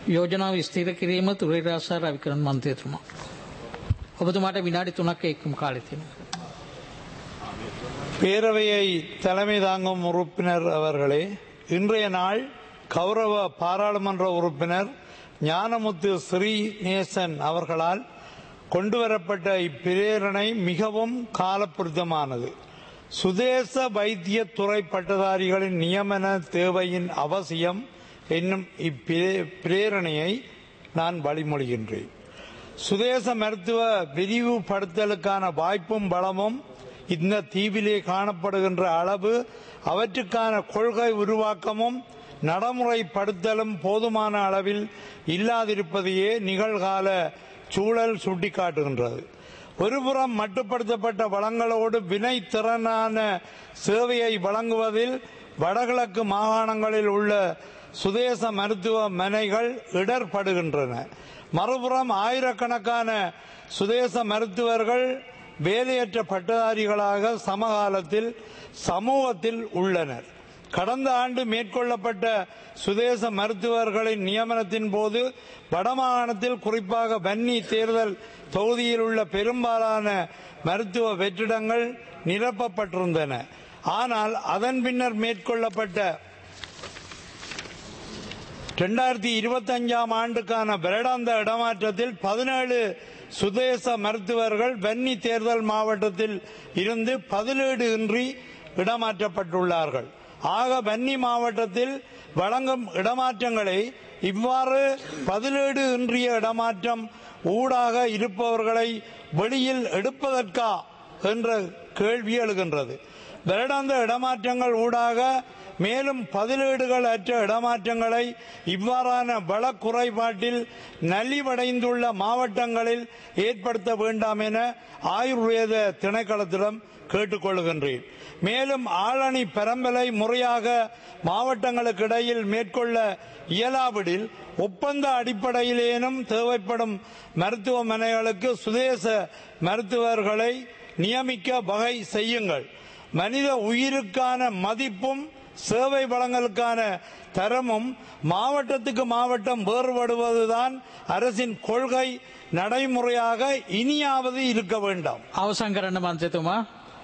යෝජනාව ස්ථීර කිරීම තුරේරාසා රවිකරන් මන්ත්‍රීතුමා. ඔබතුමාට විනාඩි තුනක් එක්කම කාලෙ තියෙනවා. பேரவையை தலைமை தாங்கும் உறுப்பினர் அவர்களே இன்றைய நாள் கௌரவ பாராளுமன்ற உறுப்பினர் ஞானமுத்து ஸ்ரீநேசன் அவர்களால் கொண்டுவரப்பட்ட இப்பிரேரணை மிகவும் காலப்புரிதமானது சுதேச வைத்திய துறை பட்டதாரிகளின் நியமன தேவையின் அவசியம் என்னும் இப்பிரேரணையை நான் வழிமொழிகின்றேன் சுதேச மருத்துவ விரிவுபடுத்தலுக்கான வாய்ப்பும் பலமும் இந்த தீவிலே காணப்படுகின்ற அளவு அவற்றுக்கான கொள்கை உருவாக்கமும் நடைமுறைப்படுத்தலும் போதுமான அளவில் இல்லாதிருப்பதையே நிகழ்கால சூழல் சுட்டிக்காட்டுகின்றது ஒருபுறம் மட்டுப்படுத்தப்பட்ட வளங்களோடு வினை திறனான சேவையை வழங்குவதில் வடகிழக்கு மாகாணங்களில் உள்ள சுதேச மருத்துவமனைகள் இடர்படுகின்றன மறுபுறம் ஆயிரக்கணக்கான சுதேச மருத்துவர்கள் வேலையற்ற பட்டதாரிகளாக சமகாலத்தில் சமூகத்தில் உள்ளனர் கடந்த ஆண்டு மேற்கொள்ளப்பட்ட சுதேச மருத்துவர்களின் நியமனத்தின் போது வடமாகாணத்தில் குறிப்பாக வன்னி தேர்தல் தொகுதியில் உள்ள பெரும்பாலான மருத்துவ வெற்றிடங்கள் நிரப்பப்பட்டிருந்தன ஆனால் அதன் பின்னர் மேற்கொள்ளப்பட்ட இரண்டாயிரத்தி இருபத்தி அஞ்சாம் ஆண்டுக்கான வருடாந்த இடமாற்றத்தில் பதினேழு சுதேச மருத்துவர்கள் வன்னி தேர்தல் மாவட்டத்தில் இருந்து பதிலீடு இன்றி இடமாற்றப்பட்டுள்ளார்கள் ஆக வன்னி மாவட்டத்தில் வழங்கும் இடமாற்றங்களை இவ்வாறு பதிலீடு இன்றிய இடமாற்றம் ஊடாக இருப்பவர்களை வெளியில் எடுப்பதற்கா என்ற கேள்வி எழுகின்றது வருடாந்த இடமாற்றங்கள் ஊடாக மேலும் பதிலீடுகள் அற்ற இடமாற்றங்களை இவ்வாறான வள குறைபாட்டில் நலிவடைந்துள்ள மாவட்டங்களில் ஏற்படுத்த வேண்டாம் என ஆயுர்வேத திணைக்களத்திடம் கேட்டுக்கொள்கின்றேன் மேலும் ஆளணி பரம்பலை முறையாக மாவட்டங்களுக்கு இடையில் மேற்கொள்ள இயலாவிடில் ஒப்பந்த அடிப்படையிலேனும் தேவைப்படும் மருத்துவமனைகளுக்கு சுதேச மருத்துவர்களை நியமிக்க வகை செய்யுங்கள் மனித உயிருக்கான மதிப்பும் சேவை வழங்கலுக்கான தரமும் மாவட்டத்துக்கு மாவட்டம் வேறுபடுவதுதான் அரசின் கொள்கை நடைமுறையாக இனியாவது இருக்க வேண்டாம் අවසන් කරන්න මන්ත්‍රතුමා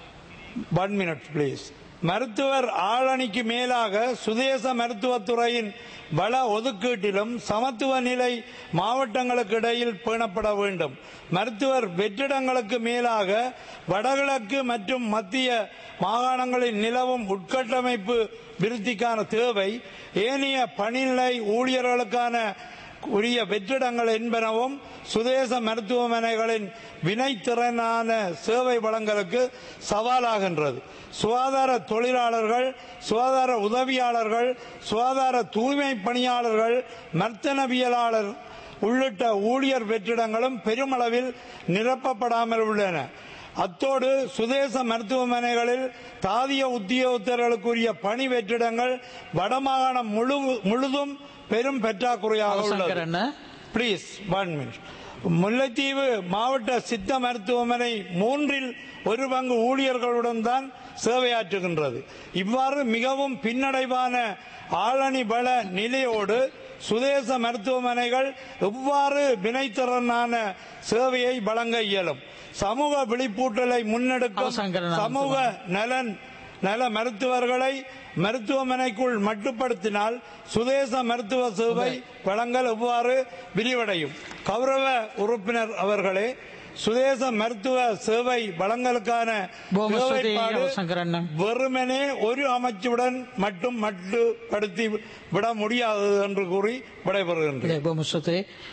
ஒன் மினிட் பிளீஸ் மருத்துவர் ஆளணிக்கு மேலாக சுதேச மருத்துவத்துறையின் வள ஒதுக்கீட்டிலும் சமத்துவ நிலை மாவட்டங்களுக்கு இடையில் பேணப்பட வேண்டும் மருத்துவர் வெற்றிடங்களுக்கு மேலாக வடகிழக்கு மற்றும் மத்திய மாகாணங்களில் நிலவும் உட்கட்டமைப்பு விருத்திக்கான தேவை ஏனைய பணிநிலை ஊழியர்களுக்கான உரிய வெற்றிடங்கள் என்பனவும் சுதேச மருத்துவமனைகளின் வினைத்திறனான சேவை வழங்கலுக்கு சவாலாகின்றது சுகாதார தொழிலாளர்கள் சுகாதார உதவியாளர்கள் சுகாதார தூய்மை பணியாளர்கள் மர்த்தனவியலாளர் உள்ளிட்ட ஊழியர் வெற்றிடங்களும் பெருமளவில் நிரப்பப்படாமல் உள்ளன அத்தோடு சுதேச மருத்துவமனைகளில் தாதிய உத்தியோகத்தர்களுக்குரிய பணி வெற்றிடங்கள் வடமாகாணம் முழு முழுதும் பெரும் பற்றாக்குறையாக අවසන් உள்ளது කරන්න பிளீஸ் ஒன் மினிட் முல்லைத்தீவு மாவட்ட சித்த மருத்துவமனை மூன்றில் ஒரு பங்கு ஊழியர்களுடன் தான் சேவையாற்றுகின்றது இவ்வாறு மிகவும் பின்னடைவான ஆளணி பல நிலையோடு சுதேச மருத்துவமனைகள் எவ்வாறு வினைத்திறனான சேவையை வழங்க இயலும் சமூக விழிப்பூட்டலை முன்னெடுக்கும் அவசங்கரன் சமூக நலன் நல மருத்துவர்களை மருத்துவமனைக்குள் மட்டுப்படுத்தினால் சுதேச மருத்துவ சேவை வழங்கல் எவ்வாறு விரிவடையும் கௌரவ உறுப்பினர் அவர்களே சுதேச மருத்துவ சேவை வழங்கலுக்கான බොහොම ස්තුතියි தேவைப்பாடு අවසන් කරන්න. வெறுமனே ஒரு அமைச்சுடன் மட்டும் மட்டுப்படுத்தி விட முடியாது என்று கூறி விடைபெறுகின்றேன் බොහොම ස්තුතියි